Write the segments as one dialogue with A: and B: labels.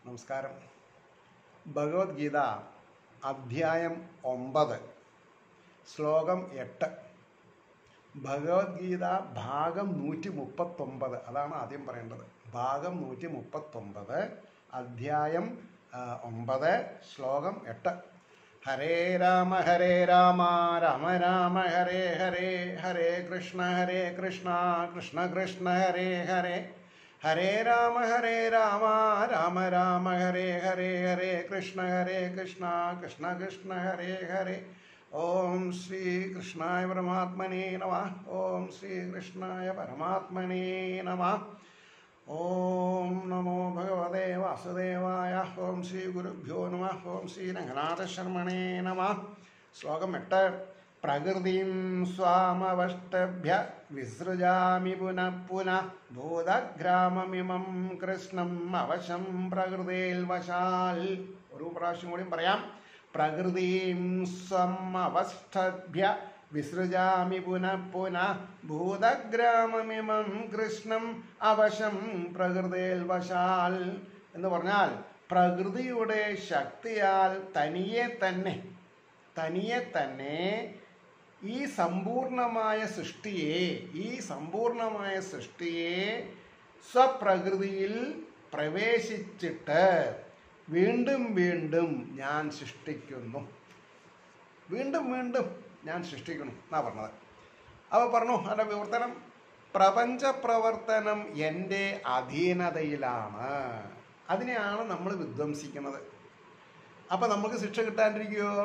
A: നമസ്കാരം ഭഗവത്ഗീത അധ്യായം ഒമ്പത് ശ്ലോകം എട്ട് ഭഗവത്ഗീത ഭാഗം നൂറ്റി മുപ്പത്തൊമ്പത് അതാണ് ആദ്യം പറയേണ്ടത് ഭാഗം നൂറ്റി മുപ്പത്തൊമ്പത് അധ്യായം ആ, ഒമ്പത് ശ്ലോകം എട്ട് ഹരേ രാമ ഹരേ രാമ രാമ രാമ ഹരേ ഹരേ ഹരേ കൃഷ്ണ ഹരേ കൃഷ്ണ കൃഷ്ണ കൃഷ്ണ ഹരേ ഹരേ ഹരേ രാമ ഹരേ രാമ രാമ രാമ ഹരേ ഹരേ ഹരേ കൃഷ്ണ ഹരേ കൃഷ്ണ കൃഷ്ണ കൃഷ്ണ ഹരേ ഹരേ ഓം ശ്രീ കൃഷ്ണായ പരമാത്മനേ നമ ഓം ശ്രീ കൃഷ്ണായ പരമാത്മനേ നമ ഓം നമോ ഭഗവതേ വാസുദേവായ ഓം ശ്രീ ഗുരുഭ്യോ നമ ഓം ശ്രീ രംഗനാഥശർമ്മണേ നമ ശ്ലോകം എട്ട് പ്രകൃതിം സ്വാമവഷ്ടഭ്യ വിസൃജാമി പുനഃ പുനഃ ഭൂതഗ്രാമമിമം കൃഷ്ണം അവശം പ്രകൃതിയിൽ വശാൽ ഒരു പ്രാവശ്യം കൂടി പറയാം പ്രകൃതിം സ്വം അവഷ്ടഭ്യ വിസൃജാമി പുനഃ പുനഃ ഭൂതഗ്രാമമിമം കൃഷ്ണം അവശം പ്രകൃതിയിൽ വശാൽ എന്ന് പറഞ്ഞാൽ പ്രകൃതിയുടെ ശക്തിയാൽ തനിയെ തന്നെ തനിയെ തന്നെ ഈ സമ്പൂർണമായ സൃഷ്ടിയെ ഈ സമ്പൂർണമായ സൃഷ്ടിയെ സ്വപ്രകൃതിയിൽ പ്രവേശിച്ചിട്ട് വീണ്ടും വീണ്ടും ഞാൻ സൃഷ്ടിക്കുന്നു വീണ്ടും വീണ്ടും ഞാൻ സൃഷ്ടിക്കുന്നു എന്നാ പറഞ്ഞത് അപ്പോൾ പറഞ്ഞു അതിൻ്റെ വിവർത്തനം പ്രപഞ്ച പ്രവർത്തനം എൻ്റെ അധീനതയിലാണ് അതിനെയാണ് നമ്മൾ വിധ്വംസിക്കുന്നത് അപ്പം നമുക്ക് ശിക്ഷ കിട്ടാണ്ടിരിക്കുമോ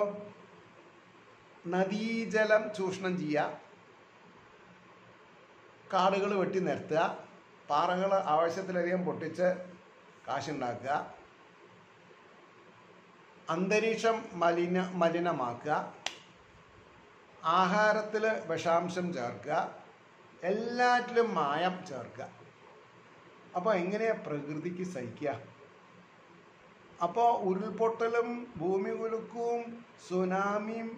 A: നദീജലം ചൂഷണം ചെയ്യുക കാടുകൾ വെട്ടി നിരത്തുക പാറകൾ ആവശ്യത്തിലധികം പൊട്ടിച്ച് കാശുണ്ടാക്കുക അന്തരീക്ഷം മലിന മലിനമാക്കുക ആഹാരത്തിൽ വിഷാംശം ചേർക്കുക എല്ലാറ്റിലും മായം ചേർക്കുക അപ്പോൾ എങ്ങനെയാണ് പ്രകൃതിക്ക് സഹിക്കുക അപ്പോൾ ഉരുൾപൊട്ടലും ഭൂമി കുലുക്കവും സുനാമിയും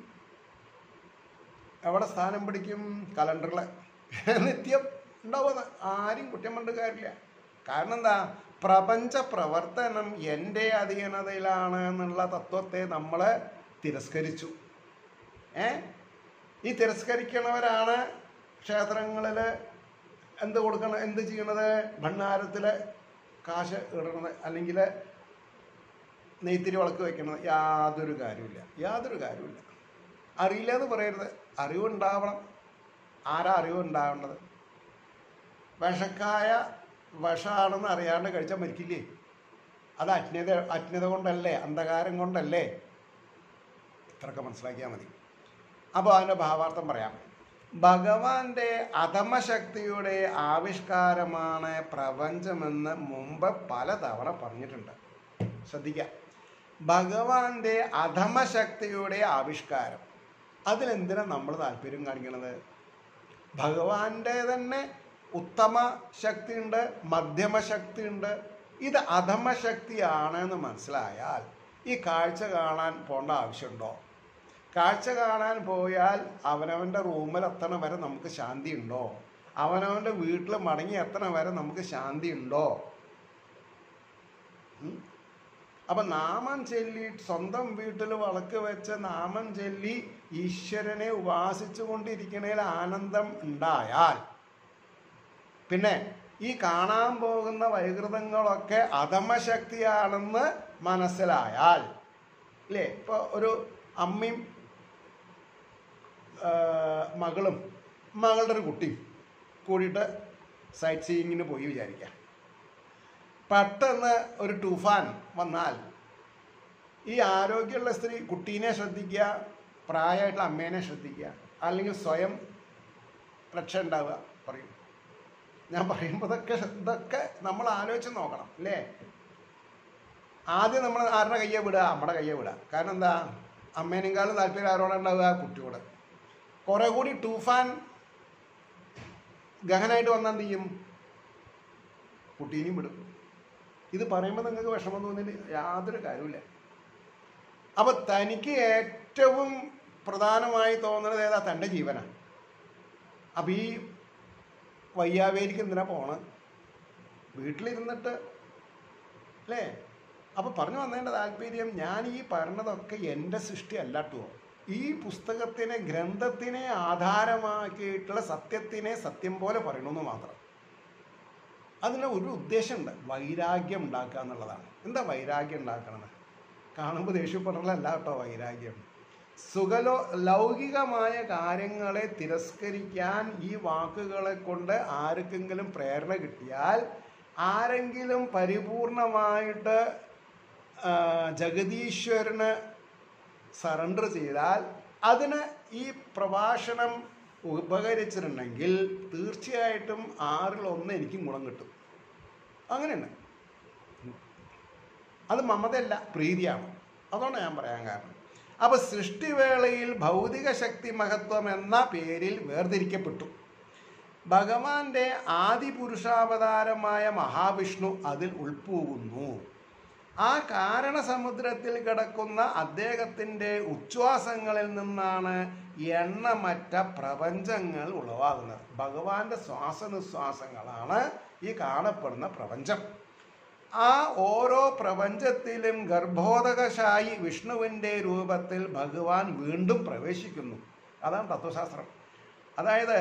A: എവിടെ സ്ഥാനം പിടിക്കും കലണ്ടറിൽ നിത്യം ഉണ്ടാവുന്നത് ആരും കുറ്റം കൊണ്ട് കാര്യമില്ല കാരണം എന്താ പ്രപഞ്ച പ്രവർത്തനം എൻ്റെ അധീനതയിലാണ് എന്നുള്ള തത്വത്തെ നമ്മൾ തിരസ്കരിച്ചു ഏ ഈ തിരസ്കരിക്കണവരാണ് ക്ഷേത്രങ്ങളിൽ എന്ത് കൊടുക്കണം എന്ത് ചെയ്യണത് ഭണ്ഡാരത്തിൽ കാശ് ഇടണത് അല്ലെങ്കിൽ നെയ്ത്തിരി വിളക്ക് വെക്കണത് യാതൊരു കാര്യമില്ല യാതൊരു കാര്യമില്ല അറിയില്ല എന്ന് പറയരുത് അറിവുണ്ടാവണം ആരാ അറിവ് ഉണ്ടാവേണ്ടത് വിഷക്കായ വിഷാണെന്ന് അറിയാണ്ട് കഴിച്ചാൽ മരിക്കില്ലേ അത് അജ്ഞത അജ്ഞത കൊണ്ടല്ലേ അന്ധകാരം കൊണ്ടല്ലേ ഇത്രയൊക്കെ മനസ്സിലാക്കിയാൽ മതി അപ്പോൾ അതിൻ്റെ ഭാവാർത്ഥം പറയാം ഭഗവാന്റെ അധമശക്തിയുടെ ആവിഷ്കാരമാണ് പ്രപഞ്ചമെന്ന് മുമ്പ് പലതവണ പറഞ്ഞിട്ടുണ്ട് ശ്രദ്ധിക്കാം ഭഗവാന്റെ അധമശക്തിയുടെ ആവിഷ്കാരം അതിലെന്തിനാ നമ്മൾ താല്പര്യം കാണിക്കണത് ഭഗവാന്റെ തന്നെ ഉത്തമ ശക്തിയുണ്ട് മധ്യമ ശക്തിയുണ്ട് ഇത് അധമ ശക്തിയാണെന്ന് മനസ്സിലായാൽ ഈ കാഴ്ച കാണാൻ പോകേണ്ട ആവശ്യമുണ്ടോ കാഴ്ച കാണാൻ പോയാൽ അവനവൻ്റെ റൂമിൽ എത്തണ വരെ നമുക്ക് ശാന്തി ഉണ്ടോ അവനവൻ്റെ വീട്ടിൽ മടങ്ങി എത്തണ വരെ നമുക്ക് ശാന്തി ഉണ്ടോ ഉം? അപ്പം നാമം ചൊല്ലി സ്വന്തം വീട്ടിൽ വിളക്ക് വെച്ച് നാമം ചൊല്ലി ഈശ്വരനെ ഉപാസിച്ചു കൊണ്ടിരിക്കണേൽ ആനന്ദം ഉണ്ടായാൽ പിന്നെ ഈ കാണാൻ പോകുന്ന വൈകൃതങ്ങളൊക്കെ അധമശക്തിയാണെന്ന് മനസ്സിലായാൽ ഇല്ലേ ഇപ്പോൾ ഒരു അമ്മയും ആ, മകളും മകളുടെ ഒരു കുട്ടിയും കൂടിയിട്ട് സൈറ്റ് സീയിങ്ങിന് പോയി വിചാരിക്കാം പെട്ടെന്ന് ഒരു തുഫാൻ വന്നാൽ ഈ ആരോഗ്യമുള്ള സ്ത്രീ കുട്ടീനെ ശ്രദ്ധിക്കുക പ്രായമായിട്ടുള്ള അമ്മേനെ ശ്രദ്ധിക്കുക അല്ലെങ്കിൽ സ്വയം രക്ഷ ഉണ്ടാവുക പറയും ഞാൻ പറയുമ്പോൾ ഇതൊക്കെ ഇതൊക്കെ നമ്മൾ ആലോചിച്ച് നോക്കണം അല്ലേ ആദ്യം നമ്മൾ ആരുടെ കയ്യെ വിടുക നമ്മുടെ കയ്യെ വിടുക കാരണം എന്താ അമ്മേനേക്കാളും താല്പര്യം ആരോടെ ഉണ്ടാവുക കുട്ടിയോട് കുറെ കൂടി ടൂഫാൻ ഗഹനായിട്ട് വന്നാൽ എന്ത് ചെയ്യും കുട്ടീനെയും വിടും ഇത് പറയുമ്പോൾ നിങ്ങൾക്ക് വിഷമം തോന്നില്ല യാതൊരു കാര്യമില്ല അപ്പൊ തനിക്ക് ഏറ്റവും പ്രധാനമായി തോന്നുന്നത് ഏതാ തൻ്റെ ജീവനാണ് അപ്പം ഈ വയ്യാവേലിക്ക് എന്തിനാ പോണ വീട്ടിലിരുന്നിട്ട് അല്ലേ അപ്പോൾ പറഞ്ഞു വന്നതിൻ്റെ താല്പര്യം ഞാൻ ഈ പറഞ്ഞതൊക്കെ എൻ്റെ സൃഷ്ടി അല്ലാട്ടോ ഈ പുസ്തകത്തിനെ ഗ്രന്ഥത്തിനെ ആധാരമാക്കിയിട്ടുള്ള സത്യത്തിനെ സത്യം പോലെ പറയണമെന്ന് മാത്രം അതിന് ഒരു ഉദ്ദേശമുണ്ട് വൈരാഗ്യം ഉണ്ടാക്കുക എന്നുള്ളതാണ് എന്താ വൈരാഗ്യം ഉണ്ടാക്കണത് കാണുമ്പോൾ ദേഷ്യപ്പെടലല്ല കേട്ടോ വൈരാഗ്യം സുഖലോ ലൗകികമായ കാര്യങ്ങളെ തിരസ്കരിക്കാൻ ഈ വാക്കുകളെ കൊണ്ട് ആർക്കെങ്കിലും പ്രേരണ കിട്ടിയാൽ ആരെങ്കിലും പരിപൂർണമായിട്ട് ആ, ജഗദീശ്വരന് സറണ്ടർ ചെയ്താൽ അതിന് ഈ പ്രഭാഷണം ഉപകരിച്ചിട്ടുണ്ടെങ്കിൽ തീർച്ചയായിട്ടും ആറിൽ ഒന്ന് എനിക്കും ഗുണം കിട്ടും അങ്ങനെയുണ്ട് അത് മമതയല്ല പ്രീതിയാണ് അതുകൊണ്ട് ഞാൻ പറയാൻ കാരണം അപ്പോൾ സൃഷ്ടിവേളയിൽ ഭൗതിക ശക്തി മഹത്വം എന്ന പേരിൽ വേർതിരിക്കപ്പെട്ടു ഭഗവാന്റെ ആദിപുരുഷാവതാരമായ മഹാവിഷ്ണു അതിൽ ഉൾപ്പോകുന്നു ആ കാരണസമുദ്രത്തിൽ കിടക്കുന്ന അദ്ദേഹത്തിൻ്റെ ഉച്ഛ്വാസങ്ങളിൽ നിന്നാണ് എണ്ണമറ്റ പ്രപഞ്ചങ്ങൾ ഉളവാകുന്നത് ഭഗവാന്റെ ശ്വാസനിശ്വാസങ്ങളാണ് ഈ കാണപ്പെടുന്ന പ്രപഞ്ചം ആ ഓരോ പ്രപഞ്ചത്തിലും ഗർഭോദകശായി വിഷ്ണുവിൻ്റെ രൂപത്തിൽ ഭഗവാൻ വീണ്ടും പ്രവേശിക്കുന്നു അതാണ് തത്വശാസ്ത്രം അതായത്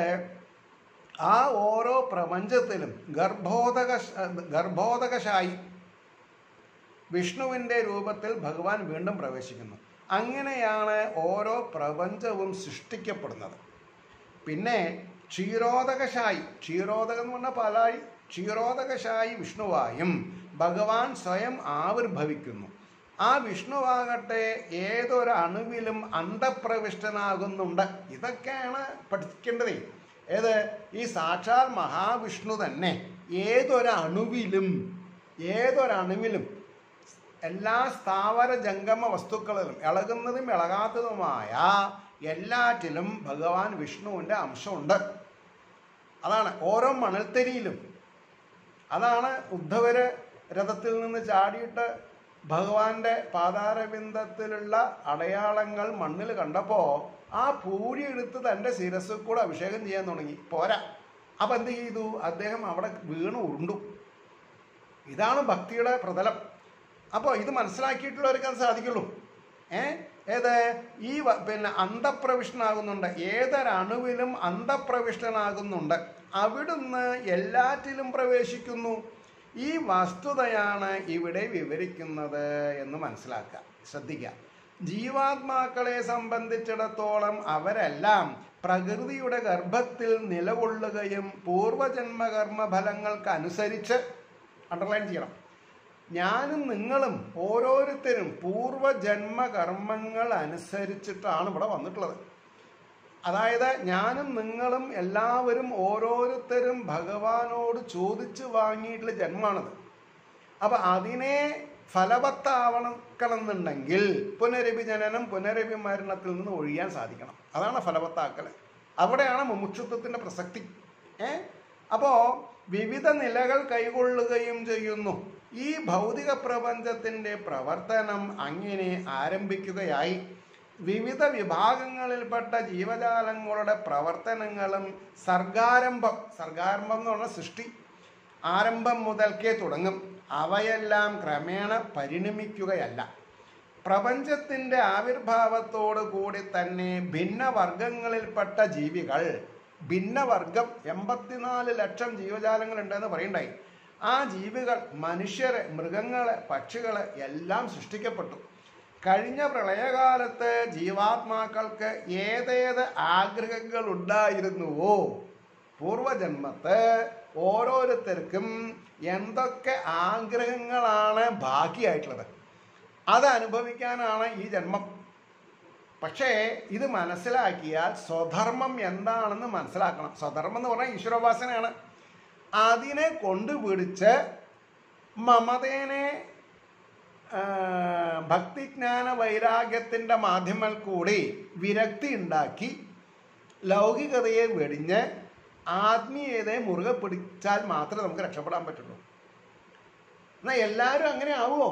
A: ആ ഓരോ പ്രപഞ്ചത്തിലും ഗർഭോദക ഗർഭോദകശായി വിഷ്ണുവിൻ്റെ രൂപത്തിൽ ഭഗവാൻ വീണ്ടും പ്രവേശിക്കുന്നു അങ്ങനെയാണ് ഓരോ പ്രപഞ്ചവും സൃഷ്ടിക്കപ്പെടുന്നത് പിന്നെ ക്ഷീരോദകശായി ക്ഷീരോദകം എന്ന് പറഞ്ഞാൽ പലായി ക്ഷീരോദകശായി വിഷ്ണുവായും ഭഗവാൻ സ്വയം ആവിർഭവിക്കുന്നു ആ വിഷ്ണുവാകട്ടെ ഏതൊരു അണുവിലും അന്തപ്രവിഷ്ടനാകുന്നുണ്ട് ഇതൊക്കെയാണ് പഠിക്കേണ്ടതേ ഏത് ഈ സാക്ഷാൽ മഹാവിഷ്ണു തന്നെ ഏതൊരു അണുവിലും ഏതൊരണുവിലും എല്ലാ സ്ഥാവര ജംഗമ വസ്തുക്കളിലും ഇളകുന്നതും ഇളകാത്തതുമായ എല്ലാറ്റിലും ഭഗവാൻ വിഷ്ണുവിൻ്റെ അംശമുണ്ട് അതാണ് ഓരോ മണൽത്തരിയിലും അതാണ് ഉദ്ധവര് രഥത്തിൽ നിന്ന് ചാടിയിട്ട് ഭഗവാന്റെ പാതാരബിന്ദത്തിലുള്ള അടയാളങ്ങൾ മണ്ണിൽ കണ്ടപ്പോൾ ആ പൂഴി എടുത്ത് തൻ്റെ ശിരസ്സിൽ കൂടെ അഭിഷേകം ചെയ്യാൻ തുടങ്ങി പോരാ അപ്പം എന്ത് ചെയ്തു അദ്ദേഹം അവിടെ വീണ് ഉരുണ്ടു ഇതാണ് ഭക്തിയുടെ പ്രതലം അപ്പോൾ ഇത് മനസ്സിലാക്കിയിട്ടുള്ളവർക്ക് അത് സാധിക്കുള്ളൂ ഏ ഏത് ഈ വ- പിന്നെ അന്തപ്രവിഷ്ടനാകുന്നുണ്ട് ഏതൊരണുവിലും അന്തപ്രവിഷ്ടനാകുന്നുണ്ട് അവിടുന്ന് എല്ലാറ്റിലും പ്രവേശിക്കുന്നു ഈ വസ്തുതയാണ് ഇവിടെ വിവരിക്കുന്നത് എന്ന് മനസ്സിലാക്കുക ശ്രദ്ധിക്കുക ജീവാത്മാക്കളെ സംബന്ധിച്ചിടത്തോളം അവരെല്ലാം പ്രകൃതിയുടെ ഗർഭത്തിൽ നിലകൊള്ളുകയും പൂർവജന്മകർമ്മ ഫലങ്ങൾക്ക് അനുസരിച്ച് അണ്ടർലൈൻ ചെയ്യണം ഞാനും നിങ്ങളും ഓരോരുത്തരും പൂർവജന്മ കർമ്മങ്ങൾ അനുസരിച്ചിട്ടാണ് ഇവിടെ വന്നിട്ടുള്ളത് അതായത് ഞാനും നിങ്ങളും എല്ലാവരും ഓരോരുത്തരും ഭഗവാനോട് ചോദിച്ചു വാങ്ങിയിട്ടുള്ള ജന്മമാണത് അപ്പം അതിനെ ഫലവത്താവണമെന്നുണ്ടെങ്കിൽ പുനരഭി ജനനം പുനരഭി മരണത്തിൽ നിന്ന് ഒഴിയാൻ സാധിക്കണം അതാണ് ഫലവത്താക്കൽ അവിടെയാണ് മുമുക്ഷുത്വത്തിൻ്റെ പ്രസക്തി ഏ അപ്പോൾ വിവിധ നിലകൾ കൈകൊള്ളുകയും ചെയ്യുന്നു ഈ ഭൗതിക പ്രപഞ്ചത്തിൻ്റെ പ്രവർത്തനം അങ്ങനെ ആരംഭിക്കുകയായി വിവിധ വിഭാഗങ്ങളിൽപ്പെട്ട ജീവജാലങ്ങളുടെ പ്രവർത്തനങ്ങളും സർഗാരംഭം സർഗാരംഭം എന്ന് പറഞ്ഞാൽ സൃഷ്ടി ആരംഭം മുതൽക്കേ തുടങ്ങും അവയെല്ലാം ക്രമേണ പരിണമിക്കുകയല്ല പ്രപഞ്ചത്തിൻ്റെ ആവിർഭാവത്തോടു കൂടി തന്നെ ഭിന്നവർഗങ്ങളിൽപ്പെട്ട ജീവികൾ ഭിന്നവർഗം എൺപത്തിനാല് ലക്ഷം ജീവജാലങ്ങളുണ്ടെന്ന് പറയണ്ടായി ആ ജീവികൾ മനുഷ്യരെ മൃഗങ്ങളെ പക്ഷികളെ എല്ലാം സൃഷ്ടിക്കപ്പെട്ടു കഴിഞ്ഞ പ്രളയകാലത്ത് ജീവാത്മാക്കൾക്ക് ഏതേത് ആഗ്രഹങ്ങൾ ഉണ്ടായിരുന്നുവോ പൂർവജന്മത്ത് ഓരോരുത്തർക്കും എന്തൊക്കെ ആഗ്രഹങ്ങളാണ് ബാക്കിയായിട്ടുള്ളത് അത് അനുഭവിക്കാനാണ് ഈ ജന്മം പക്ഷേ ഇത് മനസ്സിലാക്കിയാൽ സ്വധർമ്മം എന്താണെന്ന് മനസ്സിലാക്കണം സ്വധർമ്മം എന്ന് പറഞ്ഞാൽ ഈശ്വരോപാസനയാണ് അതിനെ കൊണ്ടുപിടിച്ച് മമതേനെ ആ, ഭക്തിജ്ഞാന വൈരാഗ്യത്തിൻ്റെ മാധ്യമങ്ങൾ കൂടി വിരക്തി ഉണ്ടാക്കി ലൗകികതയെ വെടിഞ്ഞ് ആത്മീയതയെ മുറുകെ പിടിച്ചാൽ മാത്രമേ നമുക്ക് രക്ഷപ്പെടാൻ പറ്റുള്ളൂ എന്നാൽ എല്ലാവരും അങ്ങനെ ആവുമോ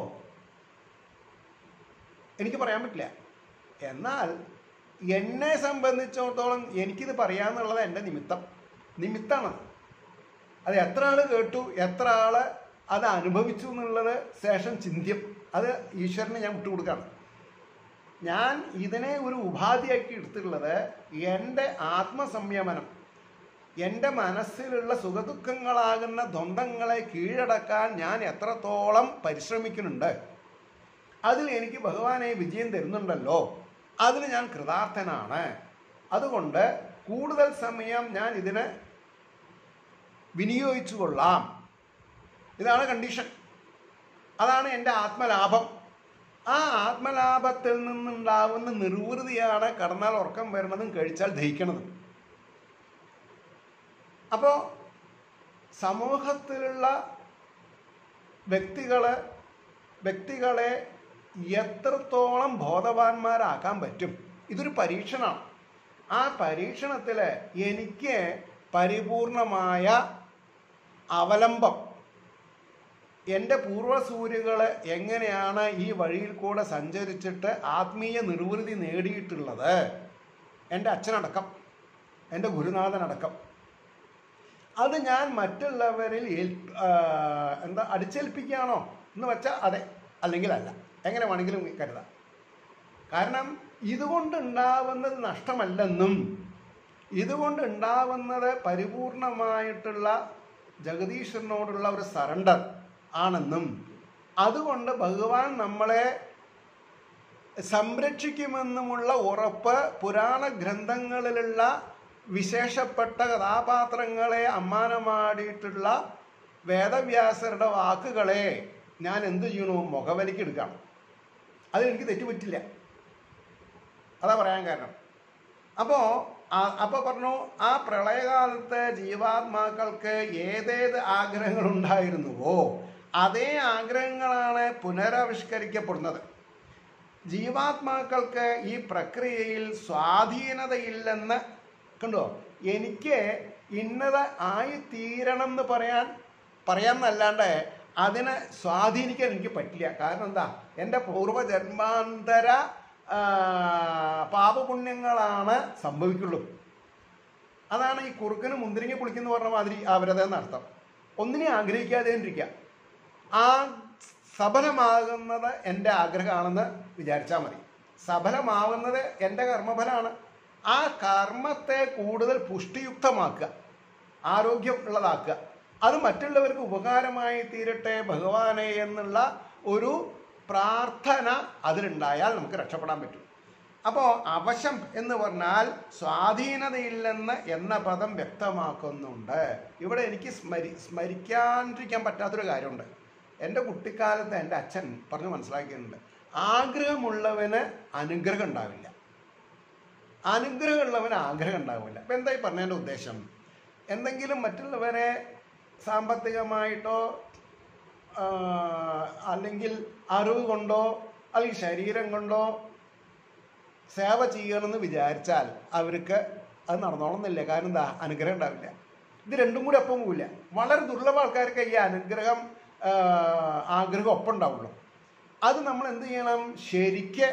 A: എനിക്ക് പറയാൻ പറ്റില്ല എന്നാൽ എന്നെ സംബന്ധിച്ചിടത്തോളം എനിക്കിത് പറയാന്നുള്ളത് എൻ്റെ നിമിത്തം നിമിത്താണ് അത് എത്ര ആൾ കേട്ടു എത്ര ആൾ അത് അനുഭവിച്ചു എന്നുള്ളത് ശേഷം ചിന്ത്യം അത് ഈശ്വരന് ഞാൻ വിട്ടുകൊടുക്കുകയാണ് ഞാൻ ഇതിനെ ഒരു ഉപാധിയാക്കി എടുത്തിട്ടുള്ളത് എൻ്റെ ആത്മസംയമനം എൻ്റെ മനസ്സിലുള്ള സുഖദുഃഖങ്ങളാകുന്ന ദ്വന്ദ്ങ്ങളെ കീഴടക്കാൻ ഞാൻ എത്രത്തോളം പരിശ്രമിക്കുന്നുണ്ട് അതിൽ എനിക്ക് ഭഗവാനെ വിജയം തരുന്നുണ്ടല്ലോ അതിന് ഞാൻ കൃതാർത്ഥനാണ് അതുകൊണ്ട് കൂടുതൽ സമയം ഞാൻ ഇതിനെ വിനിയോഗിച്ചു കൊള്ളാം ഇതാണ് കണ്ടീഷൻ അതാണ് എൻ്റെ ആത്മലാഭം ആ ആത്മലാഭത്തിൽ നിന്നുണ്ടാവുന്ന നിർവൃതിയാണ് കടന്നാൽ ഉറക്കം വരുന്നതും കഴിച്ചാൽ ദഹിക്കണതും അപ്പോൾ സമൂഹത്തിലുള്ള വ്യക്തികളെ വ്യക്തികളെ എത്രത്തോളം ബോധവാന്മാരാക്കാൻ പറ്റും ഇതൊരു പരീക്ഷണമാണ് ആ പരീക്ഷണത്തിൽ എനിക്ക് പരിപൂർണമായ അവലംബം എൻ്റെ പൂർവ്വസൂര്യകൾ എങ്ങനെയാണ് ഈ വഴിയിൽ കൂടെ സഞ്ചരിച്ചിട്ട് ആത്മീയ നിർവൃതി നേടിയിട്ടുള്ളത് എൻ്റെ അച്ഛനടക്കം എൻ്റെ ഗുരുനാഥനടക്കം അത് ഞാൻ മറ്റുള്ളവരിൽ ഏൽ ആ, എന്താ അടിച്ചേൽപ്പിക്കുകയാണോ എന്ന് വെച്ചാൽ അതെ അല്ലെങ്കിൽ അല്ല എങ്ങനെ വേണമെങ്കിലും കരുതാം കാരണം ഇതുകൊണ്ടുണ്ടാവുന്നത് നഷ്ടമല്ലെന്നും ഇതുകൊണ്ടുണ്ടാവുന്നത് പരിപൂർണമായിട്ടുള്ള ജഗദീശ്വരനോടുള്ള ഒരു സറണ്ടർ ആണെന്നും അതുകൊണ്ട് ഭഗവാൻ നമ്മളെ സംരക്ഷിക്കുമെന്നുമുള്ള ഉറപ്പ് പുരാണ ഗ്രന്ഥങ്ങളിലുള്ള വിശേഷപ്പെട്ട കഥാപാത്രങ്ങളെ അമ്മാനമാടിയിട്ടുള്ള വേദവ്യാസരുടെ വാക്കുകളെ ഞാൻ എന്ത് ചെയ്യണു മുഖവലിക്ക് എടുക്കണം അതിലെനിക്ക് തെറ്റുപറ്റില്ല അതാ പറയാൻ കാരണം അപ്പോൾ അപ്പോൾ പറഞ്ഞു ആ പ്രളയകാലത്ത് ജീവാത്മാക്കൾക്ക് ഏതേത് ആഗ്രഹങ്ങൾ ഉണ്ടായിരുന്നുവോ അതേ ആഗ്രഹങ്ങളാണ് പുനരാവിഷ്കരിക്കപ്പെടുന്നത് ജീവാത്മാക്കൾക്ക് ഈ പ്രക്രിയയിൽ സ്വാധീനതയില്ലെന്ന് കണ്ടോ എനിക്ക് ഇന്നത് ആയിത്തീരണം എന്ന് പറയാൻ പറയാമെന്നല്ലാണ്ട് അതിനെ സ്വാധീനിക്കാൻ എനിക്ക് പറ്റില്ല കാരണം എന്താ എൻ്റെ പൂർവ്വജന്മാന്തര ആ, പാപപുണ്യങ്ങളാണ് സംഭവിക്കുള്ളൂ അതാണ് ഈ കുറുക്കന് മുന്തിരിങ്ങ കുളിക്കുന്ന പറഞ്ഞ മാതിരി അവരത് എന്നർത്ഥം ഒന്നിനെ ആഗ്രഹിക്കാതെ ഇരിക്കുക ആ സഫലമാകുന്നത് എൻ്റെ ആഗ്രഹമാണെന്ന് വിചാരിച്ചാൽ മതി സഫലമാകുന്നത് എൻ്റെ കർമ്മഫലമാണ് ആ കർമ്മത്തെ കൂടുതൽ പുഷ്ടിയുക്തമാക്കുക ആരോഗ്യം ഉള്ളതാക്കുക അത് മറ്റുള്ളവർക്ക് ഉപകാരമായി തീരട്ടെ ഭഗവാനെ എന്നുള്ള ഒരു പ്രാർത്ഥന അതിലുണ്ടായാൽ നമുക്ക് രക്ഷപ്പെടാൻ പറ്റും അപ്പോൾ അവശം എന്ന് പറഞ്ഞാൽ സ്വാധീനതയില്ലെന്ന് എന്ന പദം വ്യക്തമാക്കുന്നുണ്ട് ഇവിടെ എനിക്ക് സ്മരി സ്മരിക്കാണ്ടിരിക്കാൻ പറ്റാത്തൊരു കാര്യമുണ്ട് എൻ്റെ കുട്ടിക്കാലത്ത് എൻ്റെ അച്ഛൻ പറഞ്ഞ് മനസ്സിലാക്കിയിട്ടുണ്ട് ആഗ്രഹമുള്ളവന് അനുഗ്രഹം ഉണ്ടാവില്ല അനുഗ്രഹമുള്ളവന് ആഗ്രഹം ഉണ്ടാവില്ല അപ്പം എന്തായി പറഞ്ഞതിൻ്റെ ഉദ്ദേശം എന്തെങ്കിലും മറ്റുള്ളവരെ സാമ്പത്തികമായിട്ടോ ആ, അല്ലെങ്കിൽ അറിവ് കൊണ്ടോ അല്ലെങ്കിൽ ശരീരം കൊണ്ടോ സേവ ചെയ്യണമെന്ന് വിചാരിച്ചാൽ അവർക്ക് അത് നടന്നോണമെന്നില്ല കാരണം എന്താ അനുഗ്രഹം ഉണ്ടാവില്ല ഇത് രണ്ടും കൂടി ഒപ്പം പോവില്ല വളരെ ദുർലഭ ആൾക്കാർക്ക് ഈ അനുഗ്രഹം ആ, ആഗ്രഹം ഒപ്പം ഉണ്ടാവുള്ളൂ അത് നമ്മൾ എന്ത് ചെയ്യണം ശരിക്ക്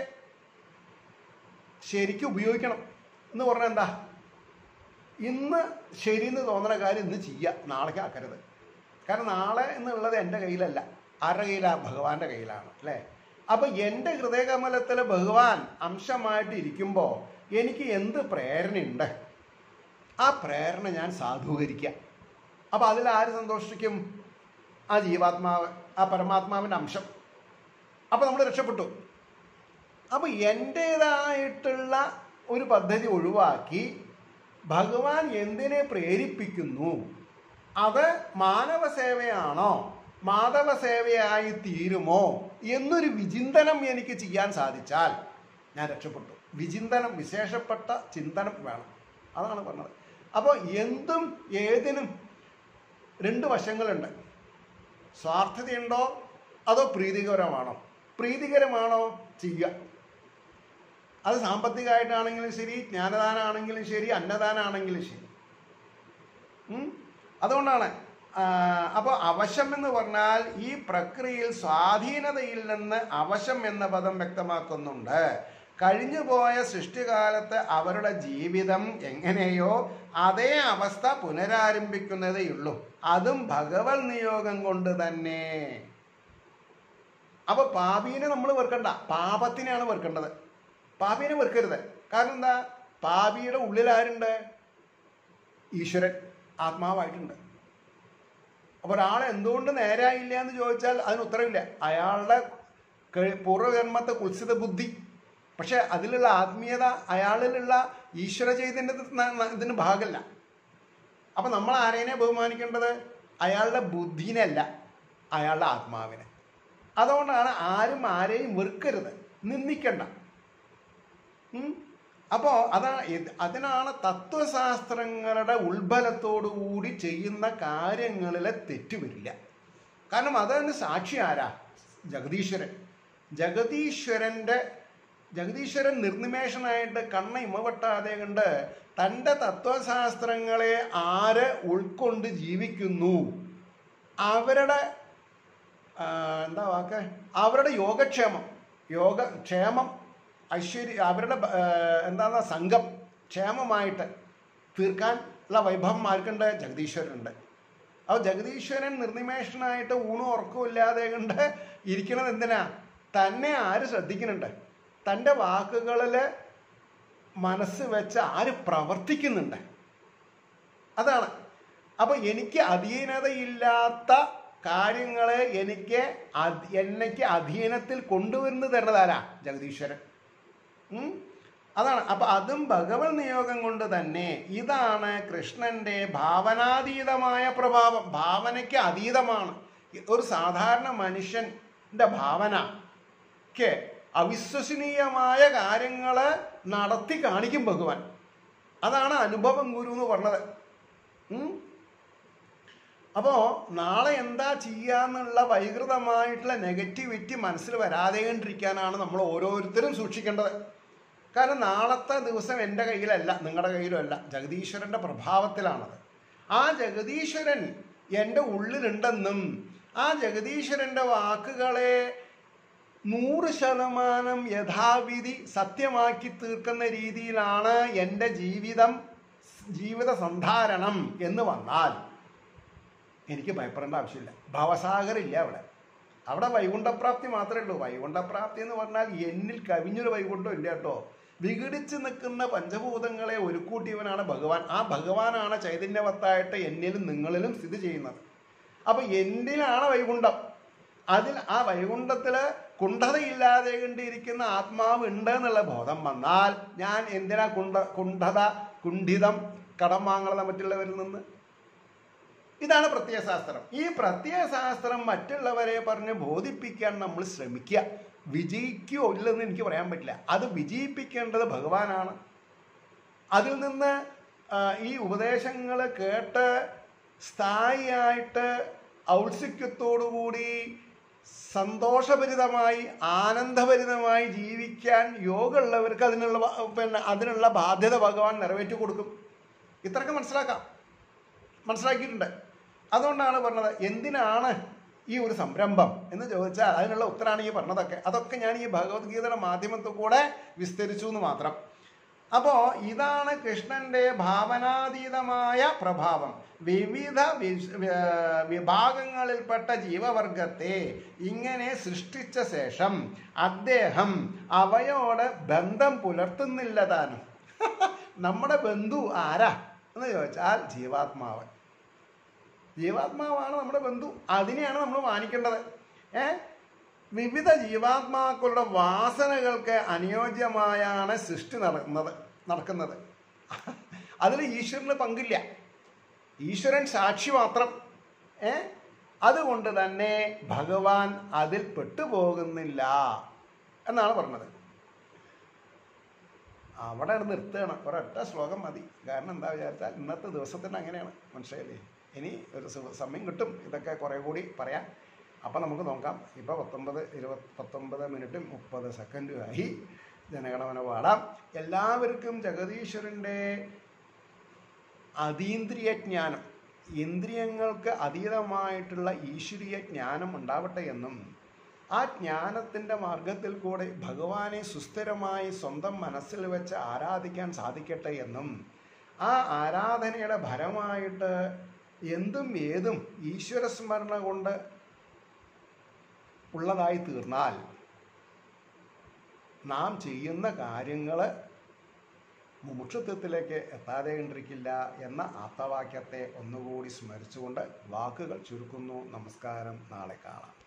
A: ശരിക്കും ഉപയോഗിക്കണം എന്ന് പറഞ്ഞാൽ എന്താ ഇന്ന് ശരിയെന്ന് തോന്നുന്ന കാര്യം ഇന്ന് ചെയ്യുക നാളേക്ക് ആക്കരുത് കാരണം നാളെ എന്നുള്ളത് എൻ്റെ കയ്യിലല്ല ആരുടെ കയ്യിലാണ് ഭഗവാന്റെ കയ്യിലാണ് അല്ലേ അപ്പം എൻ്റെ ഹൃദയകമലത്തിൽ ഭഗവാൻ അംശമായിട്ട് ഇരിക്കുമ്പോൾ എനിക്ക് എന്ത് പ്രേരണയുണ്ട് ആ പ്രേരണ ഞാൻ സാധൂകരിക്കുക അപ്പം അതിൽ ആര് സന്തോഷിക്കും ആ ജീവാത്മാവ് ആ പരമാത്മാവിൻ്റെ അംശം അപ്പം നമ്മൾ രക്ഷപ്പെട്ടു അപ്പോൾ എൻ്റേതായിട്ടുള്ള ഒരു പദ്ധതി ഒഴിവാക്കി ഭഗവാൻ എന്തിനെ പ്രേരിപ്പിക്കുന്നു അത് മാനവ സേവയാണോ മാധവ സേവയായി തീരുമോ എന്നൊരു വിചിന്തനം എനിക്ക് ചെയ്യാൻ സാധിച്ചാൽ ഞാൻ രക്ഷപ്പെട്ടു വിചിന്തനം വിശേഷപ്പെട്ട ചിന്തനം വേണം അതാണ് പറഞ്ഞത് അപ്പോൾ എന്തും ഏതിനും രണ്ട് വശങ്ങളുണ്ട് സ്വാർത്ഥതയുണ്ടോ അതോ പ്രീതികരമാണോ പ്രീതികരമാണോ ചെയ്യുക അത് സാമ്പത്തികമായിട്ടാണെങ്കിലും ശരി ജ്ഞാനദാനമാണെങ്കിലും ശരി അന്നദാനമാണെങ്കിലും ശരി ഉം? അതുകൊണ്ടാണ് അപ്പോൾ അവശം എന്ന് പറഞ്ഞാൽ ഈ പ്രക്രിയയിൽ സ്വാധീനതയിൽ നിന്ന് അവശം എന്ന പദം വ്യക്തമാക്കുന്നുണ്ട് കഴിഞ്ഞുപോയ സൃഷ്ടികാലത്ത് അവരുടെ ജീവിതം എങ്ങനെയോ അതേ അവസ്ഥ പുനരാരംഭിക്കുന്നതേ ഉള്ളൂ അതും ഭഗവത് നിയോഗം കൊണ്ട് തന്നെ അപ്പൊ പാപീനെ നമ്മൾ വെറുക്കണ്ട പാപത്തിനെയാണ് വെറുക്കേണ്ടത് പാപീനെ വെറുക്കരുത് കാരണം എന്താ പാപിയുടെ ഉള്ളിൽ ആരുണ്ട് ഈശ്വരൻ ആത്മാവായിട്ടുണ്ട് അപ്പോൾ ഒരാൾ എന്തുകൊണ്ട് നേരായില്ല എന്ന് ചോദിച്ചാൽ അതിന് ഉത്തരവില്ല അയാളുടെ കഴി- പൂർവ്വജന്മത്തെ കുത്സിത ബുദ്ധി പക്ഷെ അതിലുള്ള ആത്മീയത അയാളിലുള്ള ഈശ്വര ചൈതന്യത്തിന് ഇതിന് ഭാഗമല്ല അപ്പം നമ്മൾ ആരേനെ ബഹുമാനിക്കേണ്ടത് അയാളുടെ ബുദ്ധിനല്ല അയാളുടെ ആത്മാവിനെ അതുകൊണ്ടാണ് ആരും ആരെയും വെറുക്കരുത് നിന്ദിക്കണ്ട ഉം. അപ്പോ അതാണ് ഇത് അതിനാണ് തത്വശാസ്ത്രങ്ങളുടെ ഉത്ബലത്തോടു കൂടി ചെയ്യുന്ന കാര്യങ്ങളിലെ തെറ്റ് വരില്ല കാരണം അതിന് സാക്ഷി ആരാ ജഗദീശ്വരൻ ജഗദീശ്വരൻ്റെ ജഗദീശ്വരൻ നിർനിമേഷനായിട്ട് കണ്ണ ഇമവട്ടാതെ കണ്ട് തൻ്റെ തത്വശാസ്ത്രങ്ങളെ ആര് ഉൾക്കൊണ്ട് ജീവിക്കുന്നു അവരുടെ ആ, എന്താ വാക്ക് അവരുടെ യോഗക്ഷേമം യോഗ ക്ഷേമം ഐശ്വര്യ അവരുടെ ആ, എന്താ സംഘം ക്ഷേമമായിട്ട് തീർക്കാൻ ഉള്ള വൈഭവം ആർക്കുണ്ട് ജഗദീശ്വരനുണ്ട് അപ്പോൾ ജഗദീശ്വരൻ നിർനിമേഷനായിട്ട് ഊണും ഉറക്കവും ഇല്ലാതെ കൊണ്ട് ഇരിക്കണത് എന്തിനാ തന്നെ ആര് ശ്രദ്ധിക്കുന്നുണ്ട് തൻ്റെ വാക്കുകളിൽ മനസ്സ് വെച്ച് ആര് പ്രവർത്തിക്കുന്നുണ്ട് അതാണ് അപ്പോൾ എനിക്ക് അധീനതയില്ലാത്ത കാര്യങ്ങളെ എനിക്ക് അധ- എനിക്ക് അധീനത്തിൽ കൊണ്ടുവരുന്നു തരുന്നതാരാ ജഗദീശ്വരൻ ഉം? അതാണ് അപ്പൊ അതും ഭഗവത് നിയോഗം കൊണ്ട് തന്നെ ഇതാണ് കൃഷ്ണന്റെ ഭാവനാതീതമായ പ്രഭാവം ഭാവനയ്ക്ക് അതീതമാണ് ഒരു സാധാരണ മനുഷ്യന്റെ ഭാവനയ്ക്ക് അവിശ്വസനീയമായ കാര്യങ്ങൾ നടത്തി കാണിക്കും ഭഗവാൻ അതാണ് അനുഭവം ഗുരു എന്ന് പറഞ്ഞത് ഉം? അപ്പോൾ നാളെ എന്താ ചെയ്യാന്നുള്ള വൈകൃതമായിട്ടുള്ള നെഗറ്റിവിറ്റി മനസ്സിൽ വരാതെ കണ്ടിരിക്കാനാണ് നമ്മൾ ഓരോരുത്തരും സൂക്ഷിക്കേണ്ടത് കാരണം നാളത്തെ ദിവസം എൻ്റെ കയ്യിലല്ല നിങ്ങളുടെ കയ്യിലും അല്ല ജഗദീശ്വരൻ്റെ പ്രഭാവത്തിലാണത് ആ ജഗദീശ്വരൻ എൻ്റെ ഉള്ളിലുണ്ടെന്നും ആ ജഗദീശ്വരൻ്റെ വാക്കുകളെ നൂറ് ശതമാനം യഥാവിധി സത്യമാക്കി തീർക്കുന്ന രീതിയിലാണ് എൻ്റെ ജീവിതം ജീവിത സന്ധാരണം എന്ന് വന്നാൽ എനിക്ക് ഭയപ്പെടേണ്ട ആവശ്യമില്ല ഭവസാഗറില്ല അവിടെ അവിടെ വൈകുണ്ഠപ്രാപ്തി മാത്രമേ ഉള്ളൂ വൈകുണ്ഠപ്രാപ്തി എന്ന് പറഞ്ഞാൽ എന്നിൽ കവിഞ്ഞൊരു വൈകുണ്ഠം ഇല്ല കേട്ടോ വിഘടിച്ച് നിൽക്കുന്ന പഞ്ചഭൂതങ്ങളെ ഒരുക്കൂട്ടിയവനാണ് ഭഗവാൻ ആ ഭഗവാനാണ് ചൈതന്യവത്തായിട്ട് എന്നിലും നിങ്ങളിലും സ്ഥിതി ചെയ്യുന്നത് അപ്പൊ എന്നിലാണ് വൈകുണ്ഠം അതിൽ ആ വൈകുണ്ഠത്തിൽ കുണ്ഠതയില്ലാതെ കണ്ടിരിക്കുന്ന ആത്മാവ് ഉണ്ട് എന്നുള്ള ബോധം വന്നാൽ ഞാൻ എന്തിനാ കുണ്ഠ കുണ്ഠത കുണ്ഠിതം കടം വാങ്ങുന്നത് മറ്റുള്ളവരിൽ നിന്ന് ഇതാണ് പ്രത്യയശാസ്ത്രം ഈ പ്രത്യയശാസ്ത്രം മറ്റുള്ളവരെ പറഞ്ഞ് ബോധിപ്പിക്കാൻ നമ്മൾ ശ്രമിക്കുക വിജയിക്കുകയോ ഇല്ലെന്ന് എനിക്ക് പറയാൻ പറ്റില്ല അത് വിജയിപ്പിക്കേണ്ടത് ഭഗവാനാണ് അതിൽ നിന്ന് ആ, ഈ ഉപദേശങ്ങൾ കേട്ട് സ്ഥായിയായിട്ട് ഔത്സുക്യത്തോടുകൂടി സന്തോഷഭരിതമായി ആനന്ദഭരിതമായി ജീവിക്കാൻ യോഗമുള്ളവർക്ക് അതിനുള്ള വ- പിന്നെ അതിനുള്ള ബാധ്യത ഭഗവാൻ നിറവേറ്റി കൊടുക്കും ഇത്രയൊക്കെ മനസ്സിലാക്കാം മനസ്സിലാക്കിയിട്ടുണ്ട് അതുകൊണ്ടാണ് പറഞ്ഞത് എന്തിനാണ് ഈ ഒരു സംരംഭം എന്ന് ചോദിച്ചാൽ അതിനുള്ള ഉത്തരമാണ് ഈ പറഞ്ഞതൊക്കെ അതൊക്കെ ഞാൻ ഈ ഭഗവത്ഗീതയുടെ മാധ്യമത്തിൽ കൂടെ വിസ്തരിച്ചു എന്ന് മാത്രം അപ്പോൾ ഇതാണ് കൃഷ്ണന്റെ ഭാവനാതീതമായ പ്രഭാവം വിവിധ വി- വി- വിഭാഗങ്ങളിൽപ്പെട്ട ജീവവർഗത്തെ ഇങ്ങനെ സൃഷ്ടിച്ച ശേഷം അദ്ദേഹം അവയോട് ബന്ധം പുലർത്തുന്നില്ല താനും നമ്മുടെ ബന്ധു ആരാ എന്ന് ചോദിച്ചാൽ ജീവാത്മാവ് ജീവാത്മാവാണ് നമ്മുടെ ബന്ധു അതിനെയാണ് നമ്മൾ മാനിക്കേണ്ടത് ഏ വിവിധ ജീവാത്മാക്കളുടെ വാസനകൾക്ക് അനുയോജ്യമായാണ് സൃഷ്ടി നടക്കുന്നത് നടക്കുന്നത് അതിൽ ഈശ്വരന് പങ്കില്ല ഈശ്വരൻ സാക്ഷി മാത്രം ഏ അതുകൊണ്ട് തന്നെ ഭഗവാൻ അതിൽ പെട്ടുപോകുന്നില്ല എന്നാണ് പറഞ്ഞത് അവിടെ നിർത്തുകയാണ് ഒരൊറ്റ ശ്ലോകം മതി കാരണം എന്താ വിചാരിച്ചാൽ ഇന്നത്തെ ദിവസത്തിന് അങ്ങനെയാണ് മനസ്സിലായില്ലേ ഇനി ഒരു സു- സമയം കിട്ടും ഇതൊക്കെ കുറേ കൂടി പറയാം അപ്പം നമുക്ക് നോക്കാം ഇപ്പോൾ പത്തൊമ്പത് ഇരുപത് പത്തൊമ്പത് മിനിറ്റും മുപ്പത് സെക്കൻഡും ആയി ജനഗണമന പാടാം എല്ലാവർക്കും ജഗദീശ്വരൻ്റെ അതീന്ദ്രിയ ജ്ഞാനം ഇന്ദ്രിയങ്ങൾക്ക് അതീതമായിട്ടുള്ള ഈശ്വരീയ ജ്ഞാനം ഉണ്ടാവട്ടെ എന്നും ആ ജ്ഞാനത്തിൻ്റെ മാർഗത്തിൽ കൂടെ ഭഗവാനെ സുസ്ഥിരമായി സ്വന്തം മനസ്സിൽ വെച്ച് ആരാധിക്കാൻ സാധിക്കട്ടെ എന്നും ആ ആരാധനയുടെ ഫലമായിട്ട് എന്തും ഏതും ഈശ്വരസ്മരണ കൊണ്ട് ഉള്ളതായി തീർന്നാൽ നാം ചെയ്യുന്ന കാര്യങ്ങൾ മുമുക്ഷത്വത്തിലേക്ക് എത്താതെ കണ്ടിരിക്കില്ല എന്ന ആപ്തവാക്യത്തെ ഒന്നുകൂടി സ്മരിച്ചുകൊണ്ട് വാക്കുകൾ ചുരുക്കുന്നു നമസ്കാരം നാളെ കാണാം